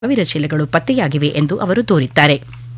ಸಾವಿರ ಚೀಲಗಳು ಪತ್ತೆಯಾಗಿವೆ ಎಂದು ಅವರು ದೂರಿದ್ದಾರೆ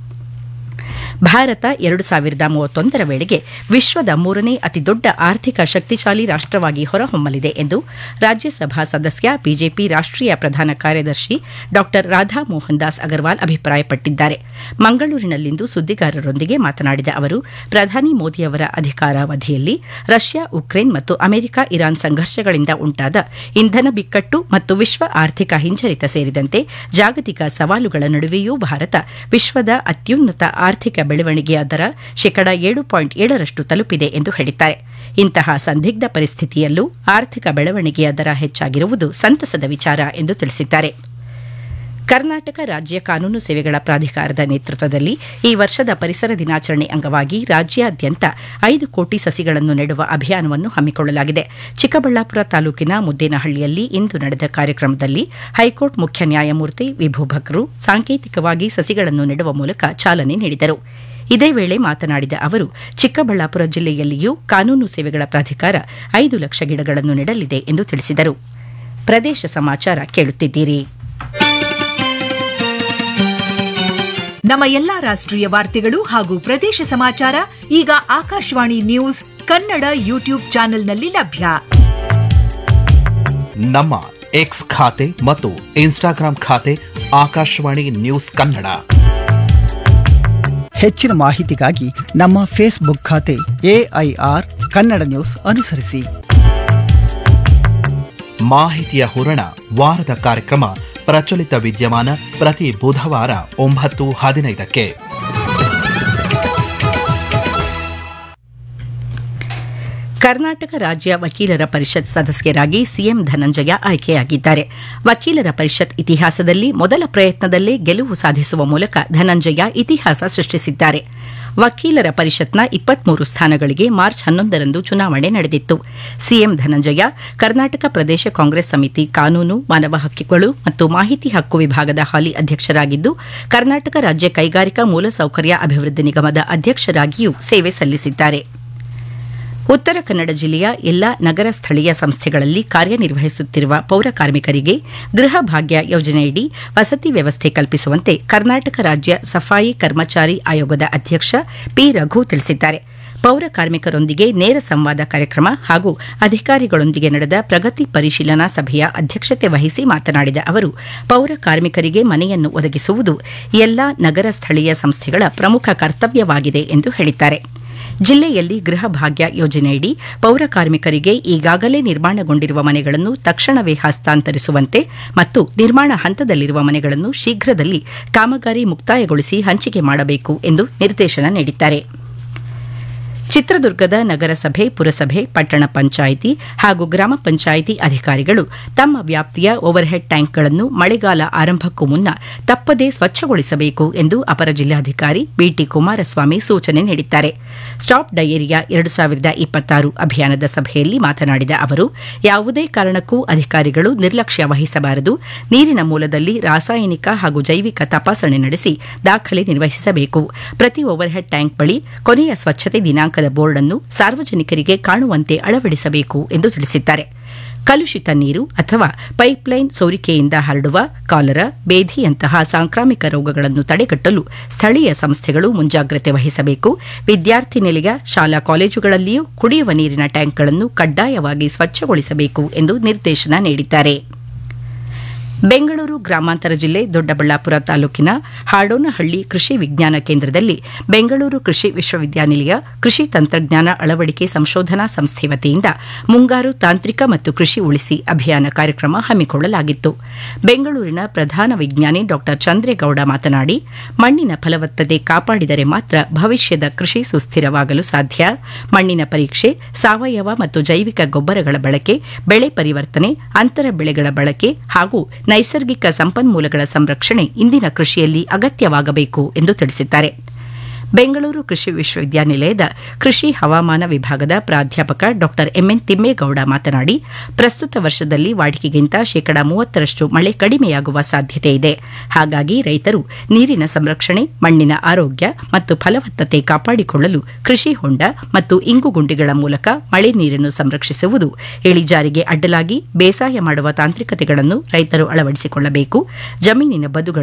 ಭಾರತ ಎರಡು ಸಾವಿರದ ಮೂವತ್ತೊಂದರ ವೇಳೆಗೆ ವಿಶ್ವದ ಮೂರನೇ ಅತಿದೊಡ್ಡ ಆರ್ಥಿಕ ಶಕ್ತಿಶಾಲಿ ರಾಷ್ಟವಾಗಿ ಹೊರಹೊಮ್ಮಲಿದೆ ಎಂದು ರಾಜ್ಯಸಭಾ ಸದಸ್ಯ ಬಿಜೆಪಿ ರಾಷ್ಟೀಯ ಪ್ರಧಾನ ಕಾರ್ಯದರ್ಶಿ ಡಾ ರಾಧಾ ಮೋಹನ್ ದಾಸ್ ಅಗರ್ವಾಲ್ ಅಭಿಪ್ರಾಯಪಟ್ಟಿದ್ದಾರೆ ಮಂಗಳೂರಿನಲ್ಲಿಂದು ಸುದ್ದಿಗಾರರೊಂದಿಗೆ ಮಾತನಾಡಿದ ಅವರು ಪ್ರಧಾನಿ ಮೋದಿಯವರ ಅಧಿಕಾರಾವಧಿಯಲ್ಲಿ ರಷ್ಯಾ ಉಕ್ರೇನ್ ಮತ್ತು ಅಮೆರಿಕ ಇರಾನ್ ಸಂಘರ್ಷಗಳಿಂದ ಉಂಟಾದ ಇಂಧನ ಬಿಕ್ಕಟ್ಟು ಮತ್ತು ವಿಶ್ವ ಆರ್ಥಿಕ ಹಿಂಜರಿತ ಸೇರಿದಂತೆ ಜಾಗತಿಕ ಸವಾಲುಗಳ ನಡುವೆಯೂ ಭಾರತ ವಿಶ್ವದ ಅತ್ಯುನ್ನತ ಆರ್ಥಿಕ ಬೆಳವಣಿಗೆಯ ದರ ಶೇಕಡ ಏಳು ಪಾಯಿಂಟ್ ಏಳರಷ್ಟು ತಲುಪಿದೆ ಎಂದು ಹೇಳಿದ್ದಾರೆ ಇಂತಹ ಸಂದಿಗ್ಧ ಪರಿಸ್ಥಿತಿಯಲ್ಲೂ ಆರ್ಥಿಕ ಬೆಳವಣಿಗೆಯ ದರ ಹೆಚ್ಚಾಗಿರುವುದು ಸಂತಸದ ವಿಚಾರ ಎಂದು ತಿಳಿಸಿದ್ದಾರೆ ಕರ್ನಾಟಕ ರಾಜ್ಯ ಕಾನೂನು ಸೇವೆಗಳ ಪ್ರಾಧಿಕಾರದ ನೇತೃತ್ವದಲ್ಲಿ ಈ ವರ್ಷದ ಪರಿಸರ ದಿನಾಚರಣೆ ಅಂಗವಾಗಿ ರಾಜ್ಯಾದ್ಯಂತ ಐದು ಕೋಟಿ ಸಸಿಗಳನ್ನು ನೆಡುವ ಅಭಿಯಾನವನ್ನು ಹಮ್ಮಿಕೊಳ್ಳಲಾಗಿದೆ ಚಿಕ್ಕಬಳ್ಳಾಪುರ ತಾಲೂಕಿನ ಮುದ್ದೇನಹಳ್ಳಿಯಲ್ಲಿ ಇಂದು ನಡೆದ ಕಾರ್ಯಕ್ರಮದಲ್ಲಿ ಹೈಕೋರ್ಟ್ ಮುಖ್ಯ ನ್ಯಾಯಮೂರ್ತಿ ವಿಭೂಭಕ್ರು ಸಾಂಕೇತಿಕವಾಗಿ ಸಸಿಗಳನ್ನು ನೆಡುವ ಮೂಲಕ ಚಾಲನೆ ನೀಡಿದರು ಇದೇ ವೇಳೆ ಮಾತನಾಡಿದ ಅವರು ಚಿಕ್ಕಬಳ್ಳಾಪುರ ಜಿಲ್ಲೆಯಲ್ಲಿಯೂ ಕಾನೂನು ಸೇವೆಗಳ ಪ್ರಾಧಿಕಾರ ಐದು ಲಕ್ಷ ಗಿಡಗಳನ್ನು ನೆಡಲಿದೆ ಎಂದು ತಿಳಿಸಿದರು ಪ್ರದೇಶ ಸಮಾಚಾರ ಕೇಳುತ್ತಿದ್ದೀರಿ ನಮ್ಮ ಎಲ್ಲಾ ರಾಷ್ಟ್ರೀಯ ವಾರ್ತೆಗಳು ಹಾಗೂ ಪ್ರದೇಶ ಸಮಾಚಾರ ಈಗ ಆಕಾಶವಾಣಿ ನ್ಯೂಸ್ ಕನ್ನಡ ಯೂಟ್ಯೂಬ್ ಚಾನೆಲ್ನಲ್ಲಿ ಲಭ್ಯ ನಮ್ಮ ಎಕ್ಸ್ ಖಾತೆ ಮತ್ತು ಇನ್ಸ್ಟಾಗ್ರಾಂ ಖಾತೆ ಆಕಾಶವಾಣಿ ನ್ಯೂಸ್ ಕನ್ನಡ ಹೆಚ್ಚಿನ ಮಾಹಿತಿಗಾಗಿ ನಮ್ಮ ಫೇಸ್ಬುಕ್ ಖಾತೆ ಎಐಆರ್ ಕನ್ನಡ ನ್ಯೂಸ್ ಅನುಸರಿಸಿ ಮಾಹಿತಿಯ ಹೂರಣ ವಾರದ ಕಾರ್ಯಕ್ರಮ ಪ್ರಚಲಿತ ವಿದ್ಯಮಾನ ಪ್ರತಿ ಬುಧವಾರ ಒಂಬತ್ತು ಹದಿನೈದಕ್ಕೆ ಕರ್ನಾಟಕ ರಾಜ್ಯ ವಕೀಲರ ಪರಿಷತ್ ಸದಸ್ಯರಾಗಿ ಸಿಎಂ ಧನಂಜಯ ಆಯ್ಕೆಯಾಗಿದ್ದಾರೆ ವಕೀಲರ ಪರಿಷತ್ ಇತಿಹಾಸದಲ್ಲಿ ಮೊದಲ ಪ್ರಯತ್ನದಲ್ಲೇ ಗೆಲುವು ಸಾಧಿಸುವ ಮೂಲಕ ಧನಂಜಯ ಇತಿಹಾಸ ಸೃಷ್ಟಿಸಿದ್ದಾರೆ ವಕೀಲರ ಪರಿಷತ್ನ ಇಪ್ಪತ್ಮೂರು ಸ್ಥಾನಗಳಿಗೆ ಮಾರ್ಚ್ ಹನ್ನೊಂದರಂದು ಚುನಾವಣೆ ನಡೆದಿತ್ತು ಸಿಎಂ ಧನಂಜಯ ಕರ್ನಾಟಕ ಪ್ರದೇಶ ಕಾಂಗ್ರೆಸ್ ಸಮಿತಿ ಕಾನೂನು ಮಾನವ ಹಕ್ಕುಗಳು ಮತ್ತು ಮಾಹಿತಿ ಹಕ್ಕು ವಿಭಾಗದ ಹಾಲಿ ಅಧ್ಯಕ್ಷರಾಗಿದ್ದು ಕರ್ನಾಟಕ ರಾಜ್ಯ ಕೈಗಾರಿಕಾ ಮೂಲಸೌಕರ್ಯ ಅಭಿವೃದ್ಧಿ ನಿಗಮದ ಅಧ್ಯಕ್ಷರಾಗಿಯೂ ಸೇವೆ ಸಲ್ಲಿಸಿದ್ದಾರೆ ಉತ್ತರ ಕನ್ನಡ ಜಿಲ್ಲೆಯ ಎಲ್ಲಾ ನಗರ ಸ್ಥಳೀಯ ಸಂಸ್ಥೆಗಳಲ್ಲಿ ಕಾರ್ಯನಿರ್ವಹಿಸುತ್ತಿರುವ ಪೌರ ಕಾರ್ಮಿಕರಿಗೆ ಗೃಹ ಭಾಗ್ಯ ಯೋಜನೆಯಡಿ ವಸತಿ ವ್ಯವಸ್ಥೆ ಕಲ್ಪಿಸುವಂತೆ ಕರ್ನಾಟಕ ರಾಜ್ಯ ಸಫಾಯಿ ಕರ್ಮಚಾರಿ ಆಯೋಗದ ಅಧ್ಯಕ್ಷ ಪಿ ರಘು ತಿಳಿಸಿದ್ದಾರೆ ಪೌರ ಕಾರ್ಮಿಕರೊಂದಿಗೆ ನೇರ ಸಂವಾದ ಕಾರ್ಯಕ್ರಮ ಹಾಗೂ ಅಧಿಕಾರಿಗಳೊಂದಿಗೆ ನಡೆದ ಪ್ರಗತಿ ಪರಿಶೀಲನಾ ಸಭೆಯ ಅಧ್ಯಕ್ಷತೆ ವಹಿಸಿ ಮಾತನಾಡಿದ ಅವರು ಪೌರ ಕಾರ್ಮಿಕರಿಗೆ ಮನೆಯನ್ನು ಒದಗಿಸುವುದು ಎಲ್ಲಾ ನಗರ ಸ್ಥಳೀಯ ಸಂಸ್ಥೆಗಳ ಪ್ರಮುಖ ಕರ್ತವ್ಯವಾಗಿದೆ ಎಂದು ಹೇಳಿದ್ದಾರೆ ಜಿಲ್ಲೆಯಲ್ಲಿ ಗೃಹ ಭಾಗ್ಯ ಯೋಜನೆಯಡಿ ಪೌರ ಕಾರ್ಮಿಕರಿಗೆ ಈಗಾಗಲೇ ನಿರ್ಮಾಣಗೊಂಡಿರುವ ಮನೆಗಳನ್ನು ತಕ್ಷಣವೇ ಹಸ್ತಾಂತರಿಸುವಂತೆ ಮತ್ತು ನಿರ್ಮಾಣ ಹಂತದಲ್ಲಿರುವ ಮನೆಗಳನ್ನು ಶೀಘ್ರದಲ್ಲಿ ಕಾಮಗಾರಿ ಮುಕ್ತಾಯಗೊಳಿಸಿ ಹಂಚಿಕೆ ಮಾಡಬೇಕು ಎಂದು ನಿರ್ದೇಶನ ನೀಡಿದ್ದಾರೆ ಚಿತ್ರದುರ್ಗದ ನಗರಸಭೆ ಪುರಸಭೆ ಪಟ್ಟಣ ಪಂಚಾಯಿತಿ ಹಾಗೂ ಗ್ರಾಮ ಪಂಚಾಯಿತಿ ಅಧಿಕಾರಿಗಳು ತಮ್ಮ ವ್ಯಾಪ್ತಿಯ ಓವರ್ಹೆಡ್ ಟ್ಯಾಂಕ್ಗಳನ್ನು ಮಳೆಗಾಲ ಆರಂಭಕ್ಕೂ ಮುನ್ನ ತಪ್ಪದೇ ಸ್ವಚ್ಛಗೊಳಿಸಬೇಕು ಎಂದು ಅಪರ ಜಿಲ್ಲಾಧಿಕಾರಿ ಬಿಟಿ ಕುಮಾರಸ್ವಾಮಿ ಸೂಚನೆ ನೀಡಿದ್ದಾರೆ ಸ್ಟಾಪ್ ಡಯೇರಿಯಾ ಎರಡು ಸಾವಿರದ ಇಪ್ಪತ್ತಾರು ಅಭಿಯಾನದ ಸಭೆಯಲ್ಲಿ ಮಾತನಾಡಿದ ಅವರು ಯಾವುದೇ ಕಾರಣಕ್ಕೂ ಅಧಿಕಾರಿಗಳು ನಿರ್ಲಕ್ಷ್ಯ ವಹಿಸಬಾರದು ನೀರಿನ ಮೂಲದಲ್ಲಿ ರಾಸಾಯನಿಕ ಹಾಗೂ ಜೈವಿಕ ತಪಾಸಣೆ ನಡೆಸಿ ದಾಖಲೆ ನಿರ್ವಹಿಸಬೇಕು ಪ್ರತಿ ಓವರ್ಹೆಡ್ ಟ್ಯಾಂಕ್ ಬಳಿ ಕೊನೆಯ ಸ್ವಚ್ಛತೆ ದಿನಾಂಕದ ಬೋರ್ಡ್ ಅನ್ನು ಸಾರ್ವಜನಿಕರಿಗೆ ಕಾಣುವಂತೆ ಅಳವಡಿಸಬೇಕು ಎಂದು ತಿಳಿಸಿದ್ದಾರೆ ಕಲುಷಿತ ನೀರು ಅಥವಾ ಪೈಪ್ಲೈನ್ ಸೋರಿಕೆಯಿಂದ ಹರಡುವ ಕಾಲರ ಬೇಧಿಯಂತಹ ಸಾಂಕ್ರಾಮಿಕ ರೋಗಗಳನ್ನು ತಡೆಗಟ್ಟಲು ಸ್ಥಳೀಯ ಸಂಸ್ಥೆಗಳು ಮುಂಜಾಗ್ರತೆ ವಹಿಸಬೇಕು ವಿದ್ಯಾರ್ಥಿ ನಿಲಯ ಶಾಲಾ ಕಾಲೇಜುಗಳಲ್ಲಿಯೂ ಕುಡಿಯುವ ನೀರಿನ ಟ್ಯಾಂಕ್ಗಳನ್ನು ಕಡ್ಡಾಯವಾಗಿ ಸ್ವಚ್ಛಗೊಳಿಸಬೇಕು ಎಂದು ನಿರ್ದೇಶನ ನೀಡಿದ್ದಾರೆ ಬೆಂಗಳೂರು ಗ್ರಾಮಾಂತರ ಜಿಲ್ಲೆ ದೊಡ್ಡಬಳ್ಳಾಪುರ ತಾಲೂಕಿನ ಹಾಡೋನಹಳ್ಳಿ ಕೃಷಿ ವಿಜ್ಞಾನ ಕೇಂದ್ರದಲ್ಲಿ ಬೆಂಗಳೂರು ಕೃಷಿ ವಿಶ್ವವಿದ್ಯಾನಿಲಯ ಕೃಷಿ ತಂತ್ರಜ್ಞಾನ ಅಳವಡಿಕೆ ಸಂಶೋಧನಾ ಸಂಸ್ಥೆ ವತಿಯಿಂದ ಮುಂಗಾರು ತಾಂತ್ರಿಕ ಮತ್ತು ಕೃಷಿ ಉಳಿಸಿ ಅಭಿಯಾನ ಕಾರ್ಯಕ್ರಮ ಹಮ್ಮಿಕೊಳ್ಳಲಾಗಿತ್ತು ಬೆಂಗಳೂರಿನ ಪ್ರಧಾನ ವಿಜ್ಞಾನಿ ಡಾ ಚಂದ್ರೇಗೌಡ ಮಾತನಾಡಿ ಮಣ್ಣಿನ ಫಲವತ್ತತೆ ಕಾಪಾಡಿದರೆ ಮಾತ್ರ ಭವಿಷ್ಯದ ಕೃಷಿ ಸುಸ್ಥಿರವಾಗಲು ಸಾಧ್ಯ ಮಣ್ಣಿನ ಪರೀಕ್ಷೆ ಸಾವಯವ ಮತ್ತು ಜೈವಿಕ ಗೊಬ್ಬರಗಳ ಬಳಕೆ ಬೆಳೆ ಪರಿವರ್ತನೆ ಅಂತರ ಬೆಳೆಗಳ ಬಳಕೆ ಹಾಗೂ ನೈಸರ್ಗಿಕ ಸಂಪನ್ಮೂಲಗಳ ಸಂರಕ್ಷಣೆ ಇಂದಿನ ಕೃಷಿಯಲ್ಲಿ ಅಗತ್ಯವಾಗಬೇಕು ಎಂದು ತಿಳಿಸಿದ್ದಾರೆ ಬೆಂಗಳೂರು ಕೃಷಿ ವಿಶ್ವವಿದ್ಯಾನಿಲಯದ ಕೃಷಿ ಹವಾಮಾನ ವಿಭಾಗದ ಪ್ರಾಧ್ಯಾಪಕ ಡಾ ಎಂಎನ್ ತಿಮ್ಮೇಗೌಡ ಮಾತನಾಡಿ ಪ್ರಸ್ತುತ ವರ್ಷದಲ್ಲಿ ವಾಡಿಕೆಗಿಂತ ಶೇಕಡ ಮೂವತ್ತರಷ್ಟು ಮಳೆ ಕಡಿಮೆಯಾಗುವ ಸಾಧ್ಯತೆ ಇದೆ ಹಾಗಾಗಿ ರೈತರು ನೀರಿನ ಸಂರಕ್ಷಣೆ ಮಣ್ಣಿನ ಆರೋಗ್ಯ ಮತ್ತು ಫಲವತ್ತತೆ ಕಾಪಾಡಿಕೊಳ್ಳಲು ಕೃಷಿ ಹೊಂಡ ಮತ್ತು ಇಂಗುಗುಂಡಿಗಳ ಮೂಲಕ ಮಳೆ ನೀರನ್ನು ಸಂರಕ್ಷಿಸುವುದು ಇಳಿಜಾರಿಗೆ ಅಡ್ಡಲಾಗಿ ಬೇಸಾಯ ಮಾಡುವ ತಾಂತ್ರಿಕತೆಗಳನ್ನು ರೈತರು ಅಳವಡಿಸಿಕೊಳ್ಳಬೇಕು ಜಮೀನಿನ ಬದುಗಳ